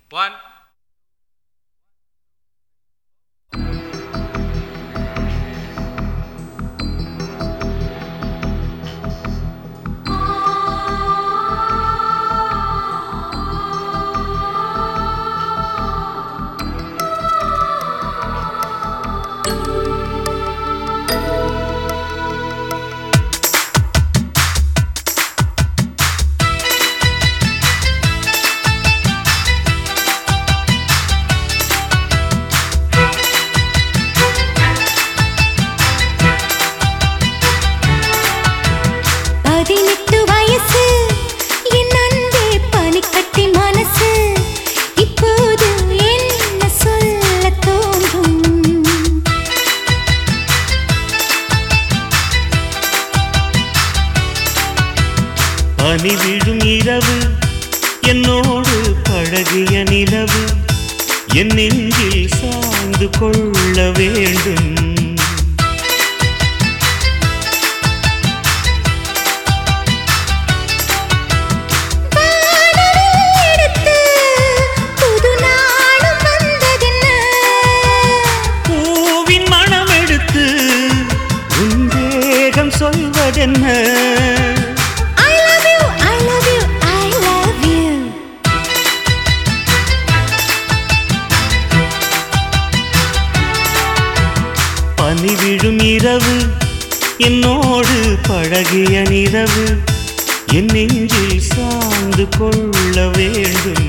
One. பதினெட்டு வயசு என் அன்பே பனிக்கட்டி மனசு இப்போது என்ன சொல்ல தோன்றும் பனி விழும் இரவு என்னோடு பழகிய நிலவு என் நெஞ்சில் சாய்ந்து கொள்ள வேண்டும் வானவில் எடுத்து புது நாளும் வந்ததென்ன பூவின் மனம் எடுத்து உன் தேகம் சொல்வதென்ன I love you, I love you, I love you. பனி விழும் இரவு என்னோடு பழகிய நிலவு என் நெஞ்சில் சாய்ந்து கொள்ள வேண்டும்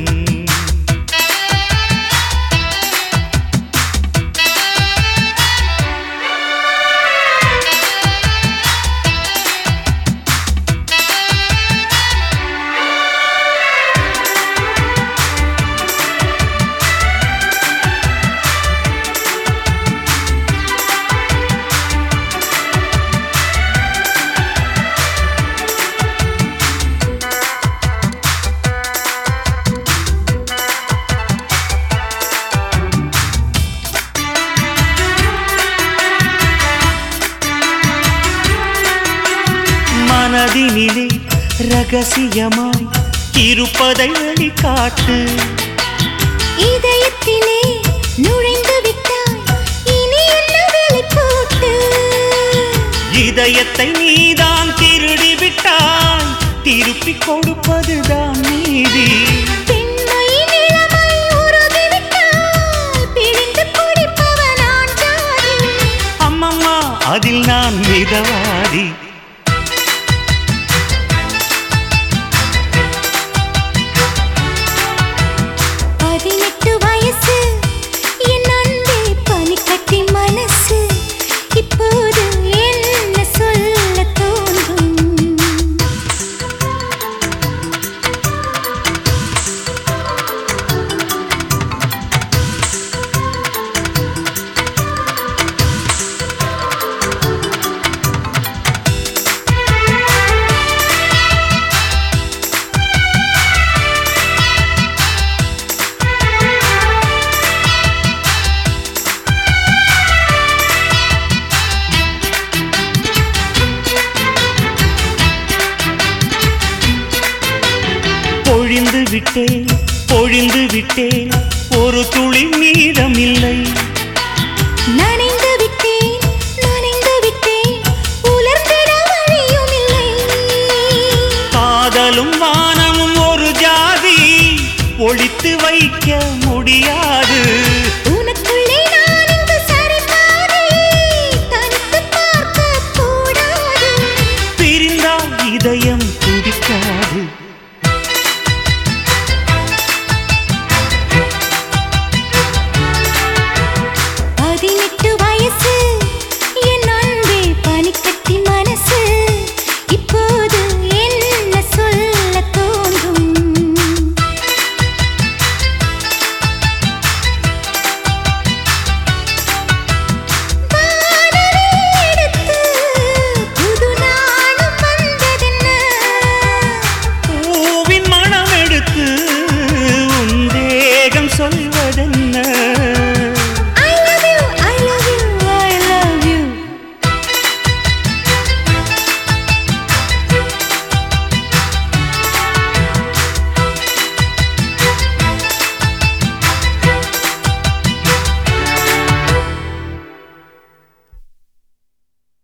மனதினிலே ரகசியமாய் இருப்பதை வெளிக்காட்டு இதயத்திலே நுழைந்து விட்டாய் இனி என்ன வேலை போட்டு இதயத்தை நீதான் திருடி விட்டாய் திருப்பிக் கொடுப்பதுதான் நீதி பெண்மையின் இளமை உருகிவிட்டாய் பிழிந்து குடிப்பவனான் ஜாதி அம்மம்மா அதில் நான் மிதவாதி பதினெட்டு வயசு என் அன்பே பனிக்கட்டி மனசு இப்போது என்ன சொல்ல தோன்றும் பொழிந்து விட்டேன் பொழிந்து விட்டேன் ஒரு துளி மீதமில்லை நனைந்து விட்டேன் நனைந்து விட்டேன் உலர்ந்திட வழியும் இல்லை காதலும் வானமும் ஒரு ஜாதி ஒழித்து வைக்க முடியாது